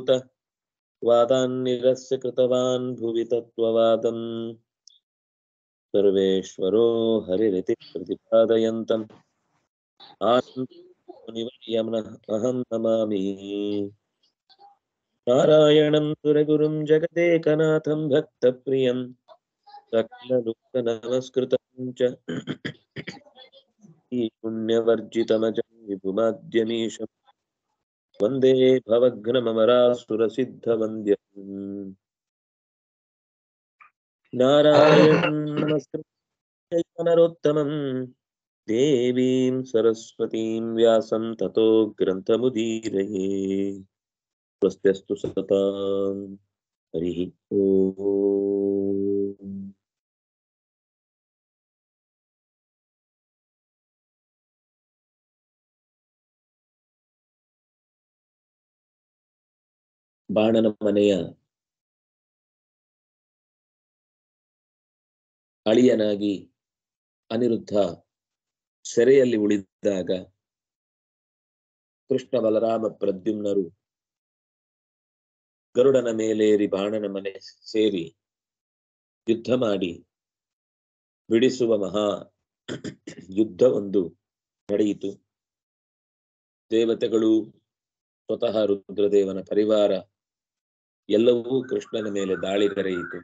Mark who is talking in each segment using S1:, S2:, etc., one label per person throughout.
S1: भूत वादान्निरस्य कृतवान् भुवि तत्त्ववादम् सर्वेश्वरो हरिरिति प्रतिपादयन्तम् आनन्दमुनिवर्यमनः अहं नमामि नारायणं सुरगुरुं जगदेकनाथं भक्तप्रियं सकलदुःखनमस्कृतं च पुण्यवर्जितमजं विभुमाद्यमीशम् वन्दे भवघ्नममरासुरसिद्धवन्द्यम् नारायणं नमस्कृत्य नरोत्तमं देवीं सरस्वतीं व्यासं ततो ग्रन्थमुदीरये स्वस्त्यस्तु सताम् हरिः ओम् ಬಾಣನ ಮನೆಯ ಅಳಿಯನಾಗಿ ಅನಿರುದ್ಧ ಸೆರೆಯಲ್ಲಿ ಉಳಿದಾಗ ಕೃಷ್ಣ ಬಲರಾಮ ಪ್ರದ್ಯುಮ್ನರು ಗರುಡನ ಮೇಲೇರಿ ಬಾಣನ ಮನೆ ಸೇರಿ ಯುದ್ಧ ಮಾಡಿ ಬಿಡಿಸುವ ಮಹಾ ಯುದ್ಧ ಒಂದು ನಡೆಯಿತು ದೇವತೆಗಳು ಸ್ವತಃ ರುದ್ರದೇವನ ಪರಿವಾರ ಎಲ್ಲವೂ ಕೃಷ್ಣನ ಮೇಲೆ ದಾಳಿಗರೆಯಿತು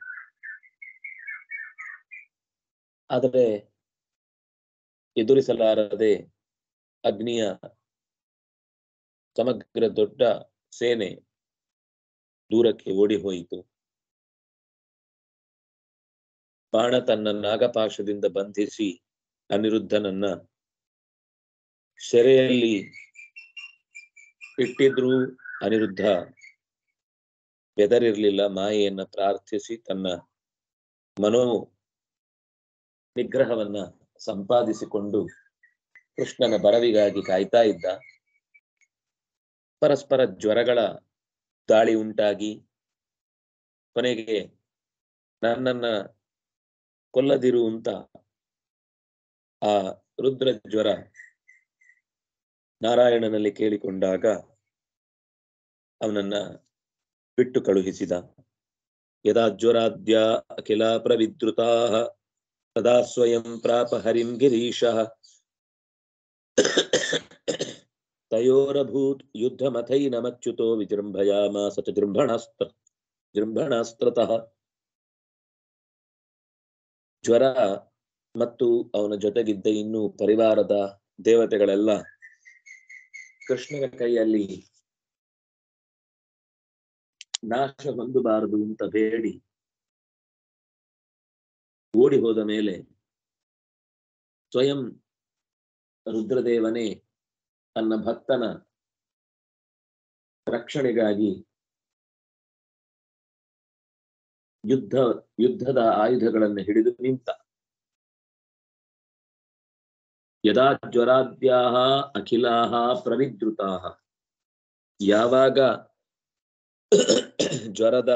S1: ಆದರೆ ಎದುರಿಸಲಾರದೆ ಅಗ್ನಿಯ ಸಮಗ್ರ ದೊಡ್ಡ ಸೇನೆ ದೂರಕ್ಕೆ ಓಡಿ ಹೋಯಿತು ಬಾಣ ತನ್ನ ನಾಗಪಾಶದಿಂದ ಬಂಧಿಸಿ ಅನಿರುದ್ಧನನ್ನ ಸೆರೆಯಲ್ಲಿ ಇಟ್ಟಿದ್ರೂ ಅನಿರುದ್ಧ ಬೆದರಿರ್ಲಿಲ್ಲ ಮಾಯೆಯನ್ನ ಪ್ರಾರ್ಥಿಸಿ ತನ್ನ ಮನೋ ನಿಗ್ರಹವನ್ನ ಸಂಪಾದಿಸಿಕೊಂಡು ಕೃಷ್ಣನ ಬರವಿಗಾಗಿ ಕಾಯ್ತಾ ಇದ್ದ ಪರಸ್ಪರ ಜ್ವರಗಳ ದಾಳಿ ಉಂಟಾಗಿ ಕೊನೆಗೆ ನನ್ನನ್ನ ಕೊಲ್ಲದಿರು ಅಂತ ಆ ರುದ್ರ ಜ್ವರ ನಾರಾಯಣನಲ್ಲಿ ಕೇಳಿಕೊಂಡಾಗ ಅವನನ್ನ ಬಿಟ್ಟು ಕಳುಹಿಸಿದ ಯದಾ ಜ್ವರಾದ್ಯ ಅಖಿಲ ಪ್ರವಿದ್ರುತಾ ತದಾ ಸ್ವಯಂ ಪ್ರಾಪ ಹರಿಂ ಗಿರೀಶಃ ತಯೋರಭೂತ್ ಯುದ್ಧಮಥೈನಮಚ್ಯುತೋ ವಿಜೃಂಭಯಾಮಾಸ ಚ ಜೃಂಭಣಾಸ್ತ್ರ ಜೃಂಭಣಾಸ್ತ್ರತಃ ಜ್ವರ ಮತ್ತು ಅವನ ಜೊತೆಗಿದ್ದ ಇನ್ನು ಪರಿವಾರದ ದೇವತೆಗಳೆಲ್ಲ ಕೃಷ್ಣನ ಕೈಯಲ್ಲಿ ನಾಶ ಹೊಂದಬಾರದು ಅಂತ ಬೇಡಿ ಓಡಿ ಹೋದ ಮೇಲೆ ಸ್ವಯಂ ರುದ್ರದೇವನೇ ತನ್ನ ಭಕ್ತನ ರಕ್ಷಣೆಗಾಗಿ ಯುದ್ಧ ಯುದ್ಧದ ಆಯುಧಗಳನ್ನು ಹಿಡಿದು ನಿಂತ ಯದಾ ಜ್ವರಾದ್ಯಾ ಅಖಿಲಾ ಪ್ರವಿದ್ರುತಾ ಯಾವಾಗ ಜ್ವರದ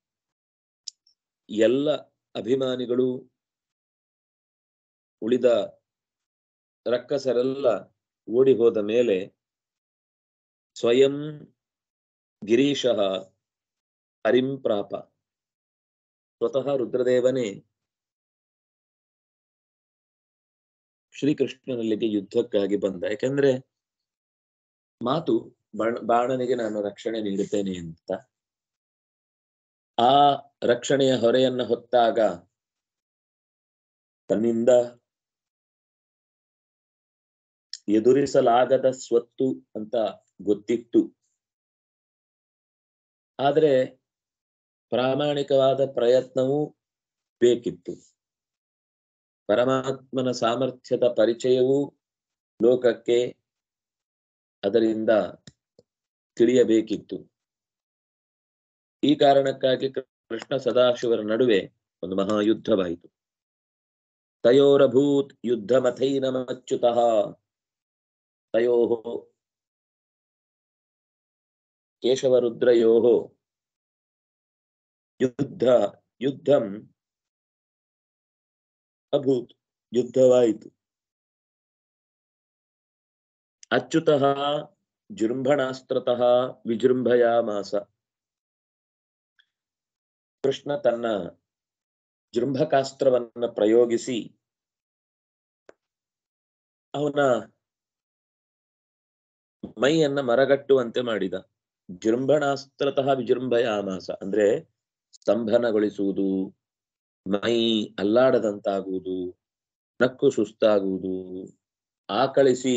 S1: ಎಲ್ಲ ಅಭಿಮಾನಿಗಳು ಉಳಿದ ರಕ್ಕಸರೆಲ್ಲ ಓಡಿ ಹೋದ ಮೇಲೆ ಸ್ವಯಂ ಗಿರೀಶಃ ಹರಿಂ ಪ್ರಾಪ ಸ್ವತಃ ರುದ್ರದೇವನೇ ಶ್ರೀಕೃಷ್ಣನಲ್ಲಿಗೆ ಯುದ್ಧಕ್ಕಾಗಿ ಬಂದ ಯಾಕಂದ್ರೆ ಮಾತು ಬಾಣ ಬಾಣನಿಗೆ ನಾನು ರಕ್ಷಣೆ ನೀಡುತ್ತೇನೆ ಅಂತ ಆ ರಕ್ಷಣೆಯ ಹೊರೆಯನ್ನ ಹೊತ್ತಾಗ ತನ್ನಿಂದ ಎದುರಿಸಲಾಗದ ಸ್ವತ್ತು ಅಂತ ಗೊತ್ತಿತ್ತು ಆದ್ರೆ ಪ್ರಾಮಾಣಿಕವಾದ ಪ್ರಯತ್ನವೂ ಬೇಕಿತ್ತು ಪರಮಾತ್ಮನ ಸಾಮರ್ಥ್ಯದ ಪರಿಚಯವೂ ಲೋಕಕ್ಕೆ ಅದರಿಂದ ತಿಳಿಯಬೇಕಿತ್ತು ಈ ಕಾರಣಕ್ಕಾಗಿ ಕೃಷ್ಣ ಸದಾಶಿವರ ನಡುವೆ ಒಂದು ಮಹಾಯುದ್ಧವಾಯಿತು ತಯೋರಭೂತ್ ಯುದ್ಧ ಮಥೈನಮಚ್ಯುತಃ ತಯೋ ಕೇಶವರುದ್ರಯೋ ಯುದ್ಧ ಯುದ್ಧಂ ಅಭೂತ್ ಯುದ್ಧವಾಯಿತು ಅಚ್ಯುತಃ ಜೃಂಭಣಾಸ್ತ್ರತಃ ವಿಜೃಂಭಯಾಮಾಸ ಕೃಷ್ಣ ತನ್ನ ಜೃಂಭಕಾಸ್ತ್ರವನ್ನ ಪ್ರಯೋಗಿಸಿ ಅವನ ಮೈಯನ್ನ ಮರಗಟ್ಟುವಂತೆ ಮಾಡಿದ ಜೃಂಭಣಾಸ್ತ್ರತಃ ವಿಜೃಂಭಯಾಮಾಸ ಅಂದ್ರೆ ಸ್ತಂಭನಗೊಳಿಸುವುದು ಮೈ ಅಲ್ಲಾಡದಂತಾಗುವುದು ನಕ್ಕು ಸುಸ್ತಾಗುವುದು ಆಕಳಿಸಿ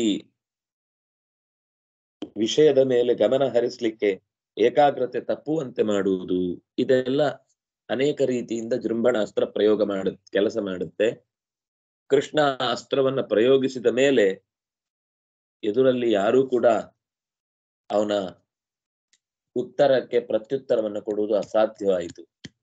S1: ವಿಷಯದ ಮೇಲೆ ಗಮನ ಹರಿಸ್ಲಿಕ್ಕೆ ಏಕಾಗ್ರತೆ ತಪ್ಪುವಂತೆ ಮಾಡುವುದು ಇದೆಲ್ಲ ಅನೇಕ ರೀತಿಯಿಂದ ಜೃಂಭಣಾಸ್ತ್ರ ಪ್ರಯೋಗ ಮಾಡ ಕೆಲಸ ಮಾಡುತ್ತೆ ಕೃಷ್ಣ ಆ ಅಸ್ತ್ರವನ್ನ ಪ್ರಯೋಗಿಸಿದ ಮೇಲೆ ಎದುರಲ್ಲಿ ಯಾರೂ ಕೂಡ ಅವನ ಉತ್ತರಕ್ಕೆ ಪ್ರತ್ಯುತ್ತರವನ್ನು ಕೊಡುವುದು ಅಸಾಧ್ಯವಾಯಿತು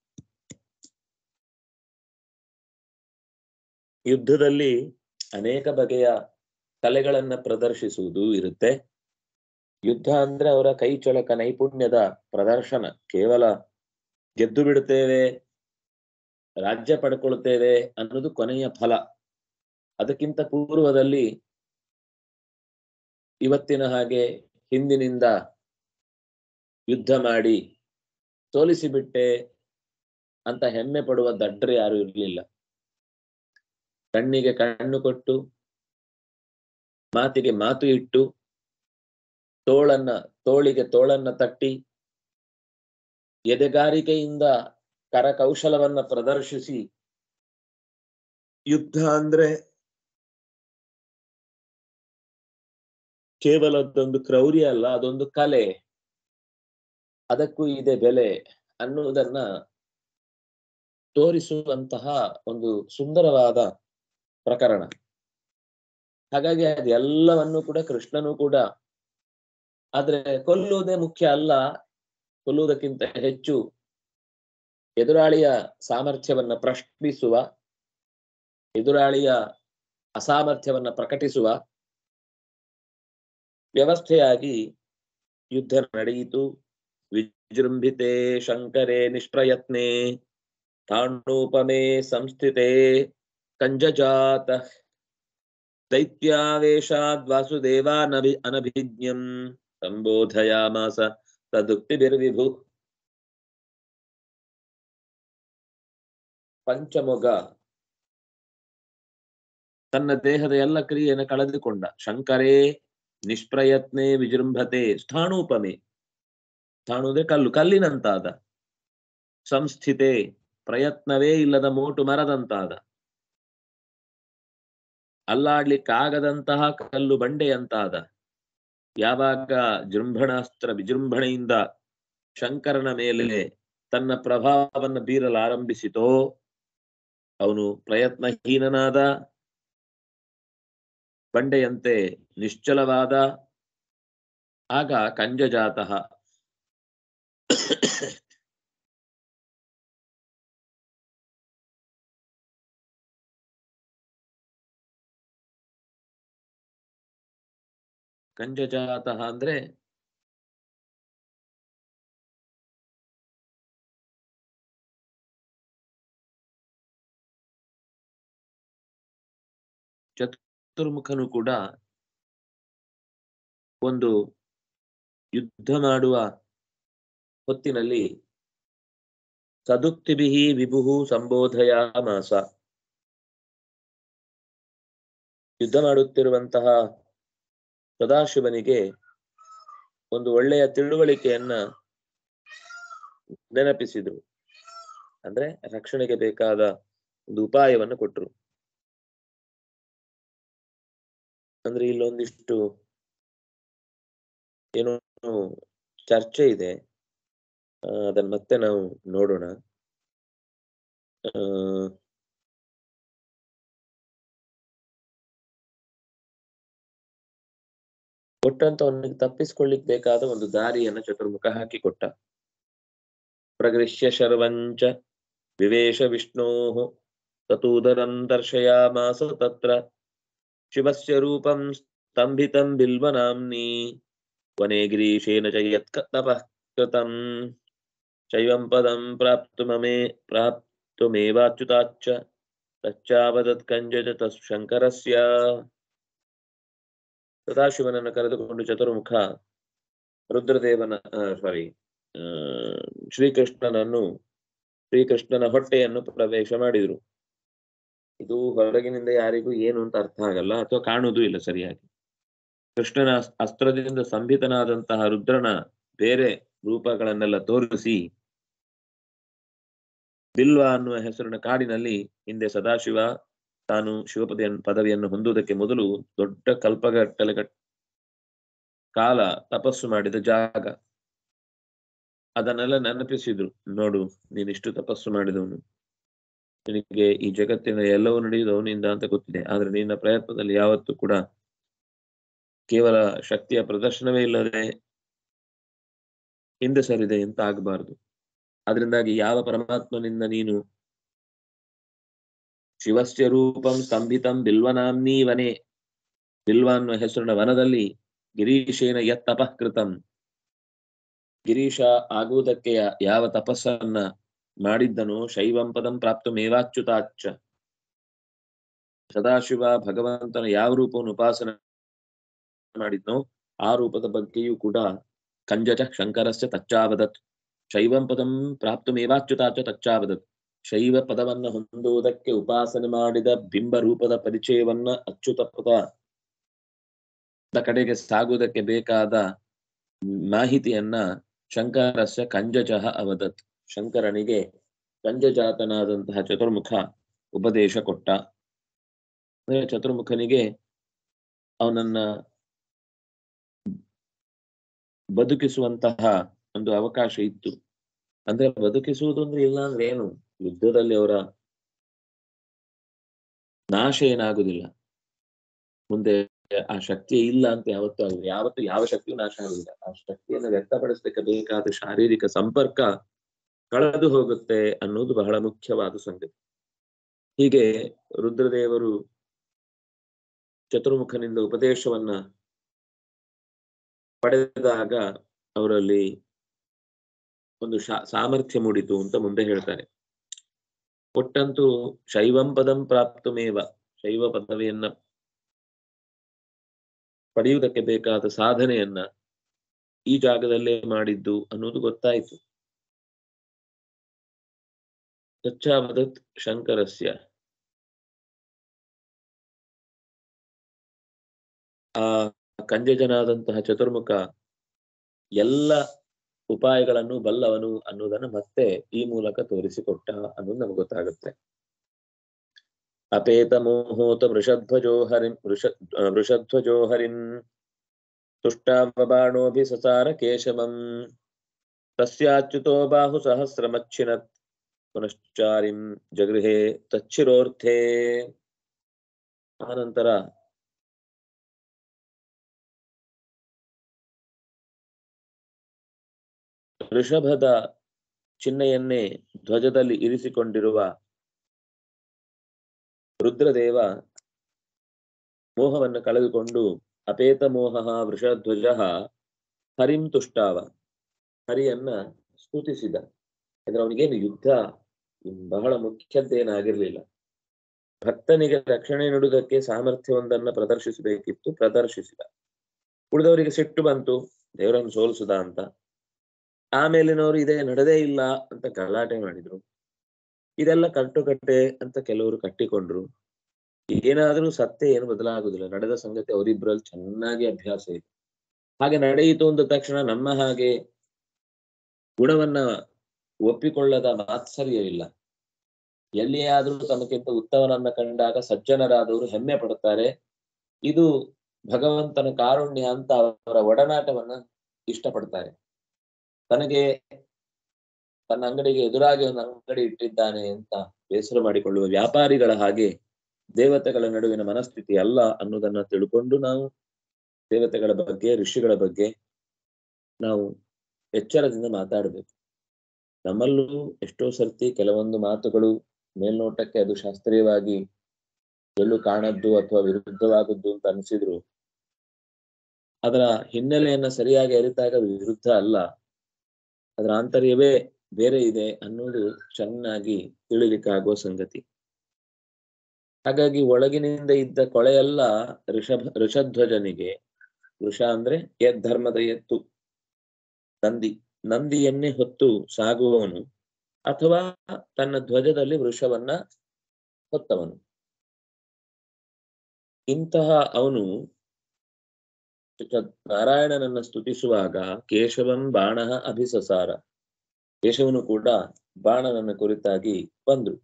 S1: ಯುದ್ಧದಲ್ಲಿ ಅನೇಕ ಬಗೆಯ ಕಲೆಗಳನ್ನ ಪ್ರದರ್ಶಿಸುವುದು ಇರುತ್ತೆ ಯುದ್ಧ ಅಂದ್ರೆ ಅವರ ಕೈ ಚಳಕ ನೈಪುಣ್ಯದ ಪ್ರದರ್ಶನ ಕೇವಲ ಗೆದ್ದು ಬಿಡುತ್ತೇವೆ ರಾಜ್ಯ ಪಡ್ಕೊಳ್ತೇವೆ ಅನ್ನೋದು ಕೊನೆಯ ಫಲ ಅದಕ್ಕಿಂತ ಪೂರ್ವದಲ್ಲಿ ಇವತ್ತಿನ ಹಾಗೆ ಹಿಂದಿನಿಂದ ಯುದ್ಧ ಮಾಡಿ ಸೋಲಿಸಿಬಿಟ್ಟೆ ಅಂತ ಹೆಮ್ಮೆ ಪಡುವ ದಡ್ಡರು ಯಾರು ಇರಲಿಲ್ಲ ಕಣ್ಣಿಗೆ ಕಣ್ಣು ಕೊಟ್ಟು ಮಾತಿಗೆ ಮಾತು ಇಟ್ಟು ತೋಳನ್ನ ತೋಳಿಗೆ ತೋಳನ್ನ ತಟ್ಟಿ ಎದೆಗಾರಿಕೆಯಿಂದ ಕರಕೌಶಲವನ್ನ ಪ್ರದರ್ಶಿಸಿ ಯುದ್ಧ ಅಂದ್ರೆ ಕೇವಲ ಅದೊಂದು ಕ್ರೌರ್ಯ ಅಲ್ಲ ಅದೊಂದು ಕಲೆ ಅದಕ್ಕೂ ಇದೆ ಬೆಲೆ ಅನ್ನುವುದನ್ನ ತೋರಿಸುವಂತಹ ಒಂದು ಸುಂದರವಾದ ಪ್ರಕರಣ ಹಾಗಾಗಿ ಅದೆಲ್ಲವನ್ನು ಕೂಡ ಕೃಷ್ಣನು ಕೂಡ ಆದ್ರೆ ಕೊಲ್ಲುವುದೇ ಮುಖ್ಯ ಅಲ್ಲ ಕೊಲ್ಲುವುದಕ್ಕಿಂತ ಹೆಚ್ಚು ಎದುರಾಳಿಯ ಸಾಮರ್ಥ್ಯವನ್ನ ಪ್ರಶ್ನಿಸುವ ಎದುರಾಳಿಯ ಅಸಾಮರ್ಥ್ಯವನ್ನ ಪ್ರಕಟಿಸುವ ವ್ಯವಸ್ಥೆಯಾಗಿ ಯುದ್ಧ ನಡೆಯಿತು ವಿಜೃಂಭಿತೆ ಶಂಕರೇ ನಿಷ್ಪ್ರಯತ್ನೆ ತಾಣೋಪಮೆ ಸಂಸ್ಥಿತೆ ಕಂಜಜಾತ ದೈತ್ಯಾವೇಶಾದ್ ವಾಸುದೇವಾನಭಿ ಅನಭಿಜ್ಞಂ ಸಂಬೋಧಯಾಮಾಸ ತದುಕ್ತಿಭಿರ್ವಿಭು ಪಂಚಮೊಗ ತನ್ನ ದೇಹದ ಎಲ್ಲ ಕ್ರಿಯೆಯನ್ನು ಕಳೆದುಕೊಂಡ ಶಂಕರೇ ನಿಷ್ಪ್ರಯತ್ನೆ ವಿಜೃಂಭತೆ ಸ್ಥಾಣೂಪಮೆ ಸ್ಥಾಣು ಅಂದ್ರೆ ಕಲ್ಲು ಕಲ್ಲಿನಂತಾದ ಸಂಸ್ಥಿತೆ ಪ್ರಯತ್ನವೇ ಇಲ್ಲದ ಮೋಟು ಮರದಂತಾದ ಅಲ್ಲಾಡ್ಲಿಕ್ಕಾಗದಂತಹ ಕಲ್ಲು ಬಂಡೆಯಂತಾದ ಯಾವಾಗ ಜೃಂಭಣಾಸ್ತ್ರ ವಿಜೃಂಭಣೆಯಿಂದ ಶಂಕರನ ಮೇಲೆ ತನ್ನ ಪ್ರಭಾವವನ್ನು ಬೀರಲಾರಂಭಿಸಿತೋ ಅವನು ಪ್ರಯತ್ನಹೀನನಾದ ಬಂಡೆಯಂತೆ ನಿಶ್ಚಲವಾದ ಆಗ ಕಂಜಜಾತಃ ಕಂಜಜಾತಃ ಅಂದ್ರೆ ಚತುರ್ಮುಖನು ಕೂಡ ಒಂದು ಯುದ್ಧ ಮಾಡುವ ಹೊತ್ತಿನಲ್ಲಿ ಸದುಕ್ತಿಭಿ ವಿಭು ಸಂಬೋಧಯ ಮಾಸ ಯುದ್ಧ ಮಾಡುತ್ತಿರುವಂತಹ ಸದಾಶಿವನಿಗೆ ಒಂದು ಒಳ್ಳೆಯ ತಿಳುವಳಿಕೆಯನ್ನ ನೆನಪಿಸಿದ್ರು ಅಂದ್ರೆ ರಕ್ಷಣೆಗೆ ಬೇಕಾದ ಒಂದು ಉಪಾಯವನ್ನು ಕೊಟ್ರು ಅಂದ್ರೆ ಇಲ್ಲೊಂದಿಷ್ಟು ಏನೋ ಚರ್ಚೆ ಇದೆ ಆ, ಅದನ್ನ ಮತ್ತೆ ನಾವು ನೋಡೋಣ ಆ ಕೊಟ್ಟಂತ ಅವನಿಗೆ ತಪ್ಪಿಸ್ಕೊಳ್ಳಿಕ್ ಬೇಕಾದ ಒಂದು ದಾರಿಯನ್ನ ಚತುರ್ಮುಖ ಹಾಕಿಕೊಟ್ಟ ಪ್ರಗೃಹ್ಯ ಶರ್ವಂಚ ವಿವೇಶ ವಿಷ್ಣೋ ತತೂದರಂ ದರ್ಶಯಾಮಾಸ ತತ್ರ ಶಿವಸ್ಯ ರೂಪಂ ಸ್ತಂಭಿತಂ ಬಿಲ್ವನಾಮ್ನಿ ವನೆ ಗಿರೀಶೇನ ಚ ಯತ್ಕ ತಪಃ ಕೃತಂ ಶೈವಂ ಪದಂ ಪ್ರಾಪ್ತುಮಮೇ ಪ್ರಾಪ್ತುಮೇವಾಚ್ಯುತಾಚ್ಚ ತಚ್ಚಾವದತ್ ಕಂಜಜ ತಸ್ ಶಂಕರಸ್ಯ ಸದಾಶಿವನನ್ನು ಕರೆದುಕೊಂಡು ಚತುರ್ಮುಖ ರುದ್ರದೇವನ ಸಾರಿ ಶ್ರೀಕೃಷ್ಣನನ್ನು ಶ್ರೀಕೃಷ್ಣನ ಹೊಟ್ಟೆಯನ್ನು ಪ್ರವೇಶ ಮಾಡಿದ್ರು ಇದು ಹೊರಗಿನಿಂದ ಯಾರಿಗೂ ಏನು ಅಂತ ಅರ್ಥ ಆಗಲ್ಲ ಅಥವಾ ಕಾಣುವುದೂ ಇಲ್ಲ ಸರಿಯಾಗಿ ಕೃಷ್ಣನ ಅಸ್- ಅಸ್ತ್ರದಿಂದ ಸಂಭಿತನಾದಂತಹ ರುದ್ರನ ಬೇರೆ ರೂಪಗಳನ್ನೆಲ್ಲ ತೋರಿಸಿ ಬಿಲ್ವ ಅನ್ನುವ ಹೆಸರಿನ ಕಾಡಿನಲ್ಲಿ ಹಿಂದೆ ಸದಾಶಿವ ತಾನು ಶಿವಪದಿಯ ಪದವಿಯನ್ನು ಹೊಂದುವುದಕ್ಕೆ ಮೊದಲು ದೊಡ್ಡ ಕಲ್ಪಗಟ್ಟಲೆ ಕಾಲ ತಪಸ್ಸು ಮಾಡಿದ ಜಾಗ ಅದನ್ನೆಲ್ಲ ನೆನಪಿಸಿದ್ರು ನೋಡು ನೀನಿಷ್ಟು ತಪಸ್ಸು ಮಾಡಿದವನು ನಿನಗೆ ಈ ಜಗತ್ತಿನ ಎಲ್ಲವೂ ನಡೆಯುವುದು ಅವನಿಂದ ಅಂತ ಗೊತ್ತಿದೆ ಆದ್ರೆ ನಿನ್ನ ಪ್ರಯತ್ನದಲ್ಲಿ ಯಾವತ್ತೂ ಕೂಡ ಕೇವಲ ಶಕ್ತಿಯ ಪ್ರದರ್ಶನವೇ ಇಲ್ಲದೆ ಹಿಂದೆ ಸರಿದೆ ಅಂತ ಆಗಬಾರದು ಅದರಿಂದಾಗಿ ಯಾವ ಪರಮಾತ್ಮನಿಂದ ನೀನು ಶಿವಸ್ಯ ರೂಪಂ ಸ್ತಂಭಿತಂ ಬಿಲ್ವನಾಮ್ನೀ ವನೆ ಬಿಲ್ವ ಅನ್ನುವ ಹೆಸರಿನ ವನದಲ್ಲಿ ಗಿರೀಶೇನ ಯತ್ ತಪಃ ಕೃತಂ ಗಿರೀಶ ಆಗುವುದಕ್ಕೆ ಯಾ- ಯಾವ ತಪಸ್ಸನ್ನ ಮಾಡಿದ್ದನೋ ಶೈವಂ ಪದಂ ಪ್ರಾಪ್ತು ಮೇವಾಚ್ಯುತಾಚ್ಚ ಸದಾಶಿವ ಭಗವಂತನ ಯಾವ ರೂಪವನ್ನು ಉಪಾಸನೆ ಮಾಡಿದ್ನೋ ಆ ರೂಪದ ಬಗ್ಗೆಯೂ ಕೂಡ ಕಂಜಚ ಶಂಕರಸ್ಯ ತಚ್ಚಾವದತ್ ಶೈವಂ ಪದಂ ಪ್ರಾಪ್ತು ಮೇವಾಚ್ಯುತಾಚ ತಚ್ಚಾವದತ್ ಶೈವ ಪದವನ್ನ ಹೊಂದುವುದಕ್ಕೆ ಉಪಾಸನೆ ಮಾಡಿದ ಬಿಂಬ ರೂಪದ ಪರಿಚಯವನ್ನ ಅಚ್ಯುತ ಪದ ಕಡೆಗೆ ಸಾಗುವುದಕ್ಕೆ ಬೇಕಾದ ಮಾಹಿತಿಯನ್ನ ಶಂಕರಸ್ಯ ಕಂಜಜಃ ಅವದತ್ ಶಂಕರನಿಗೆ ಕಂಜಜಾತನಾದಂತಹ ಚತುರ್ಮುಖ ಉಪದೇಶ ಕೊಟ್ಟ ಅಂದ್ರೆ ಚತುರ್ಮುಖನಿಗೆ ಅವನನ್ನ ಬದುಕಿಸುವಂತಹ ಒಂದು ಅವಕಾಶ ಇತ್ತು ಅಂದ್ರೆ ಬದುಕಿಸುವುದು ಅಂದ್ರೆ ಇಲ್ಲ ಅಂದ್ರೆ ಏನು ಯುದ್ಧದಲ್ಲಿ ಅವರ ನಾಶ ಏನಾಗುದಿಲ್ಲ ಮುಂದೆ ಆ ಶಕ್ತಿ ಇಲ್ಲ ಅಂತ ಯಾವತ್ತೂ ಆಗುದಿಲ್ಲ ಯಾವತ್ತು ಯಾವ ಶಕ್ತಿಯೂ ನಾಶ ಆಗುದಿಲ್ಲ ಆ ಶಕ್ತಿಯನ್ನು ವ್ಯಕ್ತಪಡಿಸಲಿಕ್ಕೆ ಬೇಕಾದ ಶಾರೀರಿಕ ಸಂಪರ್ಕ ಕಳೆದು ಹೋಗುತ್ತೆ ಅನ್ನೋದು ಬಹಳ ಮುಖ್ಯವಾದ ಸಂಗತಿ ಹೀಗೆ ರುದ್ರದೇವರು ಚತುರ್ಮುಖನಿಂದ ಉಪದೇಶವನ್ನ ಪಡೆದಾಗ ಅವರಲ್ಲಿ ಒಂದು ಶಾ- ಸಾಮರ್ಥ್ಯ ಮೂಡಿತು ಅಂತ ಮುಂದೆ ಹೇಳ್ತಾರೆ ಒಟ್ಟಂತೂ ಶೈವಂ ಪದಂ ಪ್ರಾಪ್ತುಮೇವ ಶೈವ ಪದವಿಯನ್ನ ಪಡೆಯುವುದಕ್ಕೆ ಬೇಕಾದ ಸಾಧನೆಯನ್ನ ಈ ಜಾಗದಲ್ಲೇ ಮಾಡಿದ್ದು ಅನ್ನೋದು ಗೊತ್ತಾಯಿತು ತಚ್ಚಾವದತ್ ಶಂಕರಸ್ಯ ಆ ಕಂಜಜನಾದಂತಹ ಚತುರ್ಮುಖ ಎಲ್ಲ ಉಪಾಯಗಳನ್ನು ಬಲ್ಲವನು ಅನ್ನುವುದನ್ನು ಮತ್ತೆ ಈ ಮೂಲಕ ತೋರಿಸಿಕೊಟ್ಟ ಅನ್ನೋದು ನಮ್ಗೆ ಗೊತ್ತಾಗುತ್ತೆ ಅಪೇತ ಮೋಹೋತ ವೃಷಧ್ವಜೋ ಹರಿಂ ವೃಷ ಆ, ವೃಷಧ್ವಜೋ ಹರಿಂ ತುಷ್ಟಾವಬಾಣೋಭಿ ಸಸಾರ ಕೇಶವಂ ತಸ್ಯಾಚ್ಯುತೋ ಬಾಹು ಸಹಸ್ರಮಚ್ಛಿನತ್ ಪುನಶ್ಚಾರಿಂ ಜಗೃಹೇ ತಚ್ಚಿರೋರ್ಥೇ ಆನಂತರ ಋಷಭದ ಚಿಹ್ನೆಯನ್ನೇ ಧ್ವಜದಲ್ಲಿ ಇರಿಸಿಕೊಂಡಿರುವ ರುದ್ರದೇವ ಮೋಹವನ್ನು ಕಳೆದುಕೊಂಡು ಅಪೇತ ಮೋಹ ವೃಷಧ್ವಜ ಹರಿಂ ತುಷ್ಟಾವ ಹರಿಯನ್ನ ಸ್ತುತಿಸಿದ ಅಂದ್ರೆ ಅವನಿಗೇನು ಯುದ್ಧ ಬಹಳ ಮುಖ್ಯದ್ದೇನಾಗಿರ್ಲಿಲ್ಲ ಭಕ್ತನಿಗೆ ರಕ್ಷಣೆ ನೀಡುವುದಕ್ಕೆ ಸಾಮರ್ಥ್ಯವೊಂದನ್ನ ಪ್ರದರ್ಶಿಸಬೇಕಿತ್ತು ಪ್ರದರ್ಶಿಸಿದ ಉಳಿದವರಿಗೆ ಸಿಟ್ಟು ಬಂತು ದೇವರನ್ನು ಸೋಲಿಸುದ ಅಂತ ಆಮೇಲಿನವರು ಇದೇ ನಡೆದೇ ಇಲ್ಲ ಅಂತ ಗಲಾಟೆ ಮಾಡಿದ್ರು ಇದೆಲ್ಲ ಕಟ್ಟುಕಟ್ಟೆ ಅಂತ ಕೆಲವರು ಕಟ್ಟಿಕೊಂಡ್ರು ಏನಾದ್ರೂ ಸತ್ಯ ಏನು ಬದಲಾಗುದಿಲ್ಲ ನಡೆದ ಸಂಗತಿ ಅವರಿಬ್ಬರಲ್ಲಿ ಚೆನ್ನಾಗಿ ಅಭ್ಯಾಸ ಇದೆ ಹಾಗೆ ನಡೆಯಿತು ಅಂದ ತಕ್ಷಣ ನಮ್ಮ ಹಾಗೆ ಗುಣವನ್ನ ಒಪ್ಪಿಕೊಳ್ಳದ ಮಾತ್ಸರ್ಯವಿಲ್ಲ ಎಲ್ಲಿಯೇ ಆದ್ರೂ ತಮಗಿಂತ ಉತ್ತಮನನ್ನ ಕಂಡಾಗ ಸಜ್ಜನರಾದವರು ಹೆಮ್ಮೆ ಪಡುತ್ತಾರೆ ಇದು ಭಗವಂತನ ಕಾರುಣ್ಯ ಅಂತ ಅವರ ಒಡನಾಟವನ್ನ ಇಷ್ಟಪಡ್ತಾರೆ ತನಗೆ ತನ್ನ ಅಂಗಡಿಗೆ ಎದುರಾಗಿ ಒಂದು ಅಂಗಡಿ ಇಟ್ಟಿದ್ದಾನೆ ಅಂತ ಬೇಸರ ಮಾಡಿಕೊಳ್ಳುವ ವ್ಯಾಪಾರಿಗಳ ಹಾಗೆ ದೇವತೆಗಳ ನಡುವಿನ ಮನಸ್ಥಿತಿ ಅಲ್ಲ ಅನ್ನೋದನ್ನ ತಿಳ್ಕೊಂಡು ನಾವು ದೇವತೆಗಳ ಬಗ್ಗೆ ಋಷಿಗಳ ಬಗ್ಗೆ ನಾವು ಎಚ್ಚರದಿಂದ ಮಾತಾಡಬೇಕು ನಮ್ಮಲ್ಲೂ ಎಷ್ಟೋ ಸರ್ತಿ ಕೆಲವೊಂದು ಮಾತುಗಳು ಮೇಲ್ನೋಟಕ್ಕೆ ಅದು ಶಾಸ್ತ್ರೀಯವಾಗಿ ಎಲ್ಲೂ ಕಾಣದ್ದು ಅಥವಾ ವಿರುದ್ಧವಾದದ್ದು ಅಂತ ಅನಿಸಿದ್ರು ಅದರ ಹಿನ್ನೆಲೆಯನ್ನ ಸರಿಯಾಗಿ ಅರಿತಾಗ ಅದು ವಿರುದ್ಧ ಅಲ್ಲ ಅದರ ಆಂತರ್ಯವೇ ಬೇರೆ ಇದೆ ಅನ್ನೋದು ಚೆನ್ನಾಗಿ ತಿಳಿಲಿಕ್ಕಾಗುವ ಸಂಗತಿ ಹಾಗಾಗಿ ಒಳಗಿನಿಂದ ಇದ್ದ ಕೊಳೆಯೆಲ್ಲ ಋಷಭ ಋಷಧ್ವಜನಿಗೆ ವೃಷ ಅಂದ್ರೆ ಧರ್ಮದ ಎತ್ತು ನಂದಿ ನಂದಿಯನ್ನೇ ಹೊತ್ತು ಸಾಗುವವನು ಅಥವಾ ತನ್ನ ಧ್ವಜದಲ್ಲಿ ವೃಷವನ್ನ ಹೊತ್ತವನು ಇಂತಹ ಅವನು ನಾರಾಯಣನನ್ನ ಸ್ತುತಿಸುವಾಗ ಕೇಶವಂ ಬಾಣ ಅಭಿಸಸಾರ ಕೇಶವನು ಕೂಡ ಬಾಣನನ್ನ ಕುರಿತಾಗಿ ಬಂದ್ರು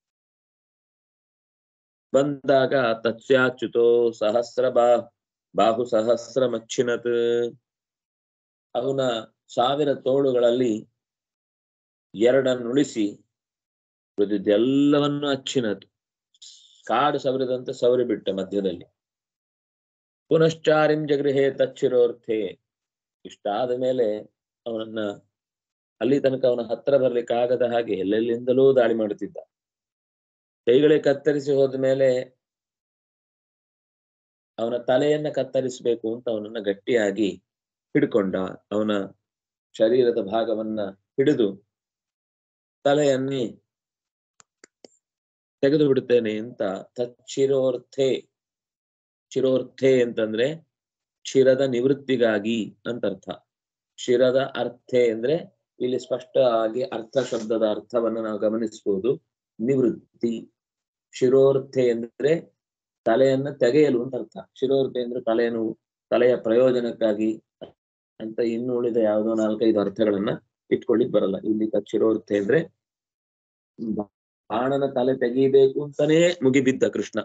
S1: ಬಂದಾಗ ತತ್ಸ್ಯಾಚ್ಯುತೋ ಸಹಸ್ರ ಬಾ ಬಾಹು ಸಹಸ್ರ ಮಚ್ಚಿನತ್ ಅವನ ಸಾವಿರ ತೋಳುಗಳಲ್ಲಿ ಎರಡನ್ನುಳಿಸಿ ಉಳಿದಿದ್ದೆಲ್ಲವನ್ನು ಅಚ್ಚಿನತು ಕಾಡು ಸವರಿದಂತೆ ಸವರಿ ಬಿಟ್ಟ ಮಧ್ಯದಲ್ಲಿ ಪುನಶ್ಚಾರಿಂ ಜಗೃಹೇ ತಚ್ಚಿರೋರ್ಥೆ ಇಷ್ಟಾದ ಮೇಲೆ ಅವನನ್ನ ಅಲ್ಲಿ ತನಕ ಅವನ ಹತ್ರ ಬರ್ಲಿಕ್ಕಾಗದ ಹಾಗೆ ಎಲ್ಲೆಲ್ಲಿಂದಲೂ ದಾಳಿ ಮಾಡುತ್ತಿದ್ದ ಕೈಗಳೇ ಕತ್ತರಿಸಿ ಹೋದ ಮೇಲೆ ಅವನ ತಲೆಯನ್ನ ಕತ್ತರಿಸಬೇಕು ಅಂತ ಅವನನ್ನ ಗಟ್ಟಿಯಾಗಿ ಹಿಡ್ಕೊಂಡ ಅವನ ಶರೀರದ ಭಾಗವನ್ನ ಹಿಡಿದು ತಲೆಯನ್ನೇ ತೆಗೆದು ಬಿಡುತ್ತೇನೆ ಅಂತ ತಚ್ಚಿರೋರ್ಥೆ ಚಿರೋರ್ಥೆ ಅಂತಂದ್ರೆ ಶಿರದ ನಿವೃತ್ತಿಗಾಗಿ ಅಂತ ಅರ್ಥ ಶಿರದ ಅರ್ಥೆ ಅಂದ್ರೆ ಇಲ್ಲಿ ಸ್ಪಷ್ಟವಾಗಿ ಅರ್ಥ ಶಬ್ದದ ಅರ್ಥವನ್ನ ನಾವು ಗಮನಿಸಬಹುದು ನಿವೃತ್ತಿ ಶಿರೋರ್ಥೆ ಅಂದ್ರೆ ತಲೆಯನ್ನ ತೆಗೆಯಲು ಅಂತ ಅರ್ಥ ಶಿರೋರ್ಥೆ ಅಂದ್ರೆ ತಲೆಯನ್ನು ತಲೆಯ ಪ್ರಯೋಜನಕ್ಕಾಗಿ ಅಂತ ಇನ್ನು ಉಳಿದ ಯಾವುದೋ ನಾಲ್ಕೈದು ಅರ್ಥಗಳನ್ನ ಇಟ್ಕೊಳ್ಳಿಕ್ ಬರಲ್ಲ ಇಲ್ಲಿ ಶಿರೋರ್ಥೆ ಅಂದ್ರೆ ಬಾಣನ ತಲೆ ತೆಗೀಬೇಕು ಅಂತಾನೇ ಮುಗಿಬಿದ್ದ ಕೃಷ್ಣ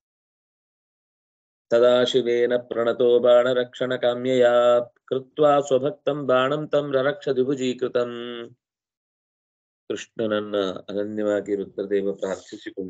S1: ತದಾಶಿವೇನ ಪ್ರಣತೋ ಬಾಣ ರಕ್ಷಣ ಕಾಮ್ಯಯ ಕೃತ್ವಾ ಸ್ವಭಕ್ತಂ ಬಾಣಂ ತಂ ರರಕ್ಷ ದ್ವಿಭುಜೀಕೃತಂ ಕೃಷ್ಣನನ್ನ ಅನನ್ಯವಾಗಿ ರುದ್ರದೇವ ಪ್ರಾರ್ಥಿಸಿಕೊಂಡ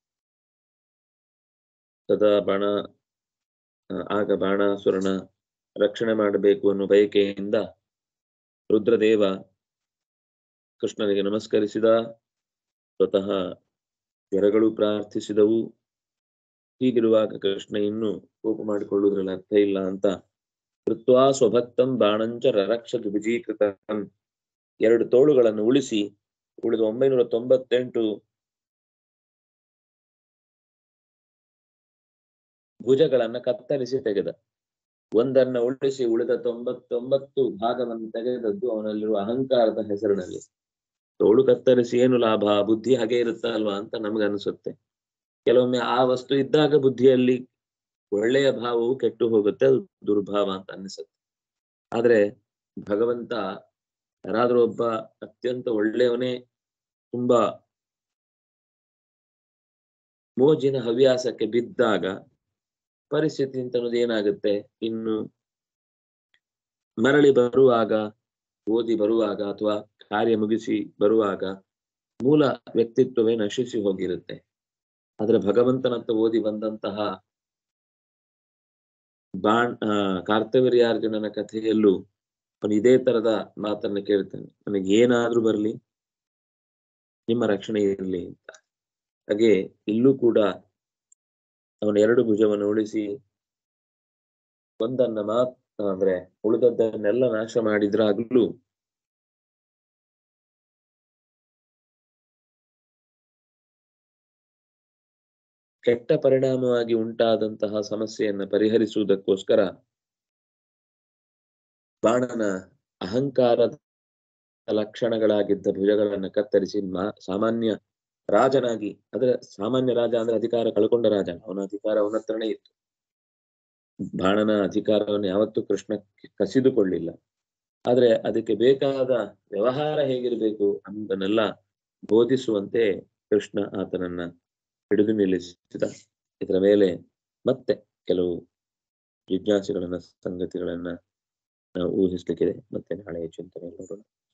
S1: ತದಾ ಬಾಣ ಆಗ ಬಾಣಾಸುರನ ರಕ್ಷಣೆ ಮಾಡಬೇಕು ಅನ್ನೋ ಬಯಕೆಯಿಂದ ರುದ್ರದೇವ ಕೃಷ್ಣನಿಗೆ ನಮಸ್ಕರಿಸಿದ ಸ್ವತಃ ಜ್ವರಗಳು ಪ್ರಾರ್ಥಿಸಿದವು ಹೀಗಿರುವಾಗ ಕೃಷ್ಣ ಇನ್ನು ಕೋಪ ಮಾಡಿಕೊಳ್ಳುವುದ್ರಲ್ಲಿ ಅರ್ಥ ಇಲ್ಲ ಅಂತ ಕೃತ್ವಾ ಸ್ವಭಕ್ತಂ ಬಾಣಂಚ ರರಕ್ಷ ದ್ವಿಜೀಕೃತ ಎರಡು ತೋಳುಗಳನ್ನು ಉಳಿಸಿ ಉಳಿದ ಒಂಬೈನೂರ ತೊಂಬತ್ತೆಂಟು ಭುಜಗಳನ್ನ ಕತ್ತರಿಸಿ ತೆಗೆದ ಒಂದನ್ನ ಉಳಿಸಿ ಉಳಿದ ತೊಂಬತ್ತೊಂಬತ್ತು ಭಾಗವನ್ನು ತೆಗೆದದ್ದು ಅವನಲ್ಲಿರುವ ಅಹಂಕಾರದ ಹೆಸರಿನಲ್ಲಿ ತೋಳು ಕತ್ತರಿಸಿ ಏನು ಲಾಭ ಬುದ್ಧಿ ಹಾಗೆ ಇರುತ್ತಲ್ವಾ ಅಂತ ನಮಗನ್ಸುತ್ತೆ ಕೆಲವೊಮ್ಮೆ ಆ ವಸ್ತು ಇದ್ದಾಗ ಬುದ್ಧಿಯಲ್ಲಿ ಒಳ್ಳೆಯ ಭಾವವು ಕೆಟ್ಟು ಹೋಗುತ್ತೆ ಅದು ದುರ್ಭಾವ ಅಂತ ಅನಿಸುತ್ತೆ ಆದ್ರೆ ಭಗವಂತ ಯಾರಾದ್ರೂ ಒಬ್ಬ ಅತ್ಯಂತ ಒಳ್ಳೆಯವನೇ ತುಂಬಾ ಮೋಜಿನ ಹವ್ಯಾಸಕ್ಕೆ ಬಿದ್ದಾಗ ಪರಿಸ್ಥಿತಿ ಅಂತ ಅನ್ನೋದು ಏನಾಗುತ್ತೆ ಇನ್ನು ಮರಳಿ ಬರುವಾಗ ಓದಿ ಬರುವಾಗ ಅಥವಾ ಕಾರ್ಯ ಮುಗಿಸಿ ಬರುವಾಗ ಮೂಲ ವ್ಯಕ್ತಿತ್ವವೇ ನಶಿಸಿ ಹೋಗಿರುತ್ತೆ ಆದ್ರೆ ಭಗವಂತನತ್ತ ಓದಿ ಬಂದಂತಹ ಬಾಣ್ ಆ ಕಾರ್ತವೀರ್ಯಾರ್ಜುನನ ಕಥೆಯಲ್ಲೂ ಅವನು ಇದೇ ತರದ ಮಾತನ್ನ ಕೇಳ್ತಾನೆ ನನಗೆ ಏನಾದ್ರೂ ಬರ್ಲಿ ನಿಮ್ಮ ರಕ್ಷಣೆ ಇರಲಿ ಅಂತ ಹಾಗೆ ಇಲ್ಲೂ ಕೂಡ ಅವನ ಎರಡು ಭುಜವನ್ನು ಉಳಿಸಿ ಒಂದನ್ನ ಮಾತ್ರ ಅಂದ್ರೆ ಉಳಿದದ್ದನ್ನೆಲ್ಲ ನಾಶ ಮಾಡಿದ್ರಾಗ್ಲೂ ಕೆಟ್ಟ ಪರಿಣಾಮವಾಗಿ ಉಂಟಾದಂತಹ ಸಮಸ್ಯೆಯನ್ನ ಪರಿಹರಿಸುವುದಕ್ಕೋಸ್ಕರ ಬಾಣನ ಅಹಂಕಾರದ ಲಕ್ಷಣಗಳಾಗಿದ್ದ ಭುಜಗಳನ್ನ ಕತ್ತರಿಸಿ ಮಾ ಸಾಮಾನ್ಯ ರಾಜನಾಗಿ ಅಂದ್ರೆ ಸಾಮಾನ್ಯ ರಾಜ ಅಂದ್ರೆ ಅಧಿಕಾರ ಕಳ್ಕೊಂಡ ರಾಜ ಅವನ ಅಧಿಕಾರ ಅವನ ಹತ್ರನೇ ಇತ್ತು ಬಾಣನ ಅಧಿಕಾರವನ್ನು ಯಾವತ್ತೂ ಕೃಷ್ಣ ಕಸಿದುಕೊಳ್ಳಿಲ್ಲ ಆದ್ರೆ ಅದಕ್ಕೆ ಬೇಕಾದ ವ್ಯವಹಾರ ಹೇಗಿರಬೇಕು ಅನ್ನೋದನ್ನೆಲ್ಲ ಬೋಧಿಸುವಂತೆ ಕೃಷ್ಣ ಆತನನ್ನ ಹಿಡಿದು ನಿಲ್ಲಿಸಿದ ಇದರ ಮೇಲೆ ಮತ್ತೆ ಕೆಲವು ಜಿಜ್ಞಾಸೆಗಳನ್ನ ಸಂಗತಿಗಳನ್ನ ನಾವು ಊಹಿಸ್ಲಿಕ್ಕಿದೆ ಮತ್ತೆ ನಾಳೆಯ ಚಿಂತನೆ ನೋಡೋಣ